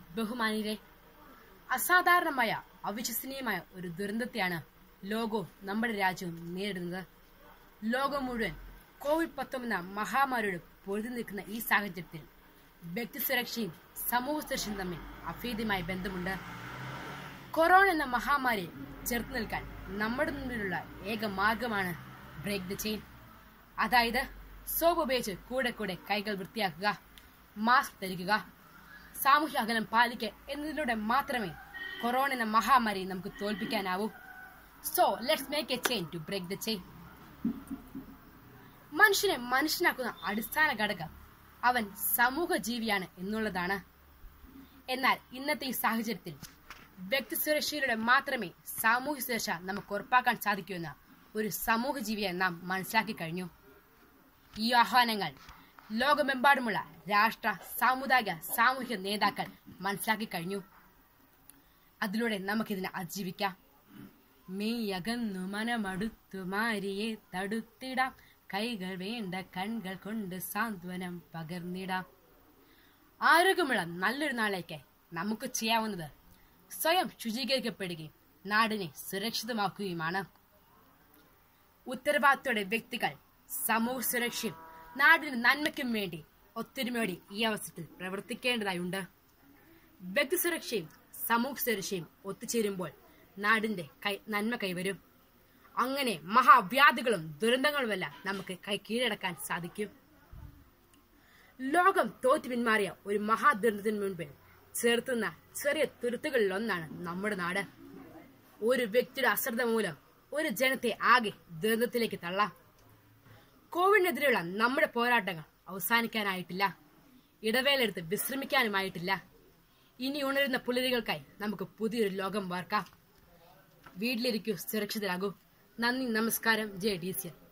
ബഹുമാനിരെ അസാധാരണമായ അവിശ്വസനീയമായ ഒരു ദുരന്തത്തെയാണ് ലോകവും നമ്മുടെ രാജ്യവും നേരിടുന്നത് ലോകം മുഴുവൻ കോവിഡ് പത്തൊമ്പത് മഹാമാരിയോട് പൊരുതി നിൽക്കുന്ന ഈ സാഹചര്യത്തിൽ വ്യക്തി സുരക്ഷയും സമൂഹ സുരക്ഷയും തമ്മിൽ അഭേദ്യമായ ബന്ധമുണ്ട് കൊറോണ എന്ന മഹാമാരിയെ ചെറുത്തു നിൽക്കാൻ നമ്മുടെ മുന്നിലുള്ള ഏക മാർഗമാണ് ബ്രേക്ക് ദ ചെയിൻ അതായത് സോപ്പ് ഉപയോഗിച്ച് കൂടെ കൂടെ കൈകൾ വൃത്തിയാക്കുക മാസ്ക് ധരിക്കുക സാമൂഹ്യ അകലം പാലിക്കുക എന്നതിലൂടെ മാത്രമേ കൊറോണ എന്ന മഹാമാരി നമുക്ക് തോൽപ്പിക്കാനാവൂ so let's make a chain to break the chain മനുഷ്യനെ മനുഷ്യനാക്കുന്ന അടിസ്ഥാന ഘടകം അവൻ സമൂഹ ജീവിയാണ് എന്നുള്ളതാണ് എന്നാൽ ഇന്നത്തെ ഈ സാഹചര്യത്തിൽ വ്യക്തി സുരക്ഷയിലൂടെ മാത്രമേ സാമൂഹ്യ സുരക്ഷ നമുക്ക് ഉറപ്പാക്കാൻ സാധിക്കുമെന്ന് ഒരു സമൂഹ ജീവിയെ നാം മനസ്സിലാക്കി കഴിഞ്ഞു ഈ ആഹ്വാനങ്ങൾ ലോകമെമ്പാടുമുള്ള രാഷ്ട്ര സാമുദായിക സാമൂഹിക നേതാക്കൾ മനസ്സിലാക്കി കഴിഞ്ഞു അതിലൂടെ നമുക്കിതിനെ അതിജീവിക്കാം മെയ്യകന്നു മനമടുത്തു മാരിയെ തടുത്തിടാം കൈകൾ വേണ്ട കൺകൾ കൊണ്ട് സാന്ത്വനം പകർന്നിടാം ആരോഗ്യമുള്ള നല്ലൊരു നാളേക്ക് നമുക്ക് ചെയ്യാവുന്നത് സ്വയം ശുചീകരിക്കപ്പെടുകയും നാടിനെ സുരക്ഷിതമാക്കുകയുമാണ് ഉത്തരവാദിത്തോടെ വ്യക്തികൾ സമൂഹ സുരക്ഷയും നാടിന് നന്മയ്ക്കും വേണ്ടി ഒത്തൊരുമയോടെ ഈ അവസരത്തിൽ പ്രവർത്തിക്കേണ്ടതായുണ്ട് വ്യക്തി സുരക്ഷയും സമൂഹ സുരക്ഷയും ഒത്തുചേരുമ്പോൾ നാടിന്റെ കൈ നന്മ കൈവരും അങ്ങനെ മഹാവ്യാധികളും ദുരന്തങ്ങളുമെല്ലാം നമുക്ക് കൈ കീഴടക്കാൻ സാധിക്കും ലോകം തോറ്റു പിന്മാറിയ ഒരു മഹാദുരന്തത്തിന് മുൻപിൽ ചേർത്തുന്ന ചെറിയ തുരുത്തുകളിൽ ഒന്നാണ് നമ്മുടെ നാട് ഒരു വ്യക്തിയുടെ അശ്രദ്ധ മൂലം ഒരു ജനത്തെ ആകെ ദുരന്തത്തിലേക്ക് തള്ളാം കോവിഡിനെതിരെയുള്ള നമ്മുടെ പോരാട്ടങ്ങൾ അവസാനിക്കാനായിട്ടില്ല ഇടവേളെടുത്ത് വിശ്രമിക്കാനുമായിട്ടില്ല ഇനി ഉണരുന്ന പുലരികൾക്കായി നമുക്ക് പുതിയൊരു ലോകം വാർക്കാം വീട്ടിലിരിക്കൂ സുരക്ഷിതരാകൂ നന്ദി നമസ്കാരം ജെ ഡി സി